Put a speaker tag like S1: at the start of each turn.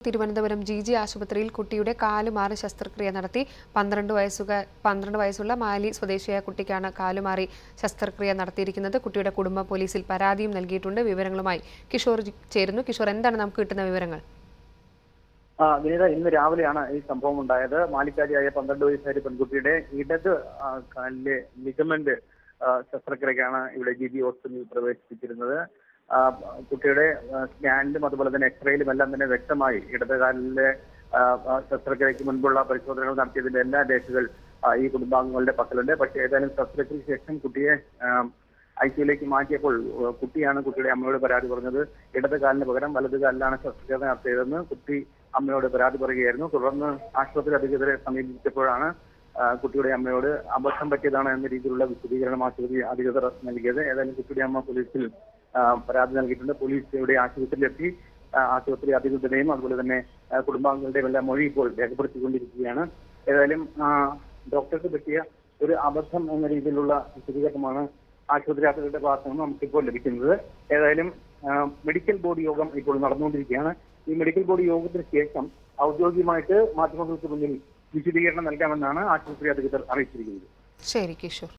S1: Thiruvananthapuram G G ആശുപത്രിയിൽ കുട്ടിയുടെ കാലുമാറി ശസ്ത്രക്രിയ നടത്തി പന്ത്രണ്ട് വയസ്സുക പന്ത്രണ്ട് വയസ്സുള്ള മാലി സ്വദേശിയായ കുട്ടിക്കാണ് കാലുമാറി ശസ്ത്രക്രിയ നടത്തിയിരിക്കുന്നത് കുട്ടിയുടെ കുടുംബ പോലീസിൽ പരാതിയും നൽകിയിട്ടുണ്ട് വിവരങ്ങളുമായി കിഷോർ ജി- ചേരുന്നു കിഷോർ എന്താണ് നമുക്ക് കിട്ടുന്ന വിവരങ്ങൾ
S2: ആ, വിനീത ഇന്ന് രാവിലെയാണ് ഈ സംഭവം ഉണ്ടായത് മാലിക്കാരിയായ പന്ത്രണ്ട് വയസ്സായ പെൺകുട്ടിയുടെ ഇടത് ആ, കാലിലെ ലിഗമെന്റ് ആ, ശസ്ത്രക്രിയക്കാണ് ഇവിടെ ജി ബി ഹോസ്പിറ്റലിൽ പ്രവേശിപ്പിച്ചിരുന്നത് ആ, കുട്ടിയുടെ ആ, സ്കാനിലും അതുപോലെ തന്നെ എക്സ്റേയിലും എല്ലാം തന്നെ വ്യക്തമായി ഇടത് കാലിലെ ആ, ആ, ശസ്ത്രക്രിയയ്ക്ക് മുൻപുള്ള പരിശോധനകൾ നടത്തിയതിന്റെ എല്ലാ രേഖകൾ ആ, ഈ കുടുംബാംഗങ്ങളുടെ പക്കലുണ്ട് പക്ഷേ ഏതായാലും ശസ്ത്രക്രിയയ്ക്ക് ശേഷം കുട്ടിയെ ഐ സിയിലേക്ക് മാറ്റിയപ്പോൾ ആ, കുട്ടിയാണ് കുട്ടിയുടെ അമ്മയോട് പരാതി പറഞ്ഞത് ഇടത് കാലിന് പകരം വലത് കാലിലാണ് ശസ്ത്രക്രിയ നടത്തിയതെന്ന് കുട്ടി അമ്മയോട് പരാതി പറയുകയായിരുന്നു തുടർന്ന് ആശുപത്രി അധികൃതരെ സമീപിച്ചപ്പോഴാണ് ആ, കുട്ടിയുടെ അമ്മയോട് അബദ്ധം പറ്റിയതാണ് എന്ന രീതിയിലുള്ള വിശദീകരണം ആശുപത്രി അധികൃതർ നൽകിയത് ഏതായാലും കുട്ടിയുടെ അമ്മ പോലീസിൽ ആ, പരാതി നൽകിയിട്ടുണ്ട് പോലീസ് ഇവിടെ ആശുപത്രിയിലെത്തി ആ, ആശുപത്രി അധികൃതരെയും അതുപോലെ തന്നെ ആ, കുടുംബാംഗങ്ങളുടെയും എല്ലാം മൊഴി ഇപ്പോൾ രേഖപ്പെടുത്തിക്കൊണ്ടിരിക്കുകയാണ് ഏതായാലും ആ, ഡോക്ടർക്ക് പറ്റിയ ഒരു അബദ്ധം എന്ന രീതിയിലുള്ള വിശദീകരണമാണ് ആശുപത്രി അധികൃതരുടെ ഭാഗത്തു നിന്ന് നമുക്കിപ്പോൾ ലഭിക്കുന്നത് ഏതായാലും ആ, മെഡിക്കൽ ബോർഡ് യോഗം ഇപ്പോൾ നടന്നുകൊണ്ടിരിക്കുകയാണ് ഈ മെഡിക്കൽ ബോർഡ് യോഗത്തിന് ശേഷം ഔദ്യോഗികമായിട്ട് മാധ്യമങ്ങൾക്ക് മുന്നിൽ വിശദീകരണം നൽകാമെന്നാണ് ആശുപത്രി അധികൃതർ അറിയിച്ചിരിക്കുന്നത്
S1: ശരി കിഷോർ